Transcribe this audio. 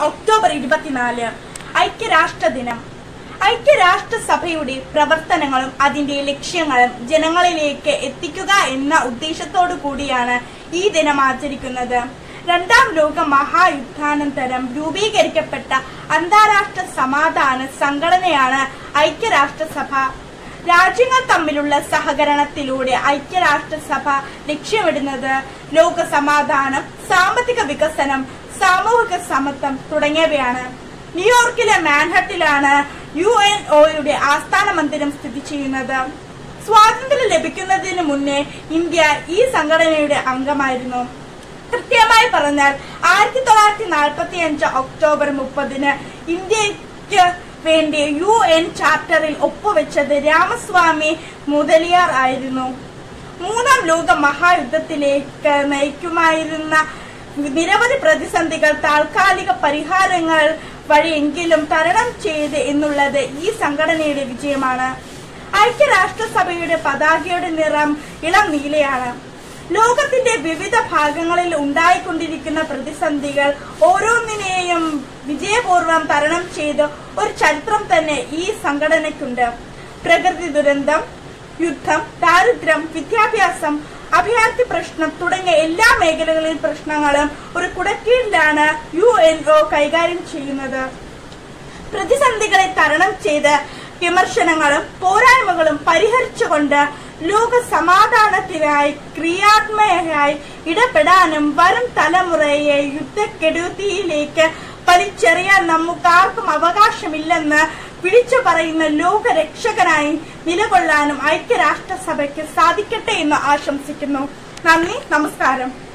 October ഇരുപത്തിനാല് ഐക്യരാഷ്ട്ര ദിനം ഐക്യരാഷ്ട്രസഭയുടെ പ്രവർത്തനങ്ങളും അതിന്റെ ലക്ഷ്യങ്ങളും ജനങ്ങളിലേക്ക് എത്തിക്കുക എന്ന ഉദ്ദേശത്തോടു കൂടിയാണ് ഈ ദിനം ആചരിക്കുന്നത് രണ്ടാം ലോക മഹായുദ്ധാനന്തരം രൂപീകരിക്കപ്പെട്ട അന്താരാഷ്ട്ര സമാധാന സംഘടനയാണ് ഐക്യരാഷ്ട്രസഭ രാജ്യങ്ങൾ തമ്മിലുള്ള സഹകരണത്തിലൂടെ ഐക്യരാഷ്ട്രസഭ ലക്ഷ്യമിടുന്നത് ലോക സമാധാനം സാമ്പത്തിക വികസനം സാമൂഹിക സമത്വം തുടങ്ങിയവയാണ് ന്യൂയോർക്കിലെ മാൻഹട്ടിലാണ് യു എൻ ഒയുടെ ആസ്ഥാന മന്ദിരം സ്ഥിതി ചെയ്യുന്നത് സ്വാതന്ത്ര്യം ലഭിക്കുന്നതിന് മുന്നേ ഇന്ത്യ ഈ സംഘടനയുടെ അംഗമായിരുന്നു കൃത്യമായി പറഞ്ഞാൽ ആയിരത്തി തൊള്ളായിരത്തി നാൽപ്പത്തി അഞ്ച് ഒക്ടോബർ മുപ്പതിന് ഇന്ത്യക്ക് വേണ്ടി യു എൻ ചാർട്ടറിൽ ഒപ്പുവെച്ചത് രാമസ്വാമി മുതലിയാർ ആയിരുന്നു മൂന്നാം ലോക മഹായുദ്ധത്തിലേക്ക് നയിക്കുമായിരുന്ന നിരവധി പ്രതിസന്ധികൾ താൽക്കാലിക പരിഹാരങ്ങൾ വഴിയെങ്കിലും തരണം ചെയ്ത് എന്നുള്ളത് ഈ സംഘടനയുടെ വിജയമാണ് ഐക്യരാഷ്ട്രസഭയുടെ പതാകയുടെ നിറം ഇളം നീലയാണ് ലോകത്തിന്റെ വിവിധ ഭാഗങ്ങളിൽ ഉണ്ടായിക്കൊണ്ടിരിക്കുന്ന പ്രതിസന്ധികൾ ഓരോന്നിനെയും വിജയപൂർവ്വം തരണം ചെയ്ത് ഒരു ചരിത്രം തന്നെ ഈ സംഘടനയ്ക്കുണ്ട് പ്രകൃതി ദുരന്തം യുദ്ധം ദാരിദ്ര്യം വിദ്യാഭ്യാസം അഭയാർത്ഥി പ്രശ്നം തുടങ്ങിയ എല്ലാ മേഖലകളിലെ പ്രശ്നങ്ങളും ഒരു കുടക്കീഴിലാണ് യു എൻ ഒ കൈകാര്യം ചെയ്യുന്നത് പ്രതിസന്ധികളെ തരണം ചെയ്ത് വിമർശനങ്ങളും പോരായ്മകളും പരിഹരിച്ചുകൊണ്ട് ലോക സമാധാനത്തിനായി ക്രിയാത്മകമായി ഇടപെടാനും വരും തലമുറയെ യുദ്ധക്കെടുതിയിലേക്ക് വലിച്ചെറിയാൻ നമുക്കാർക്കും അവകാശമില്ലെന്ന് വിളിച്ചു പറയുന്ന ലോകരക്ഷകനായി നിലകൊള്ളാനും ഐക്യരാഷ്ട്രസഭയ്ക്ക് സാധിക്കട്ടെ എന്ന് ആശംസിക്കുന്നു നന്ദി നമസ്കാരം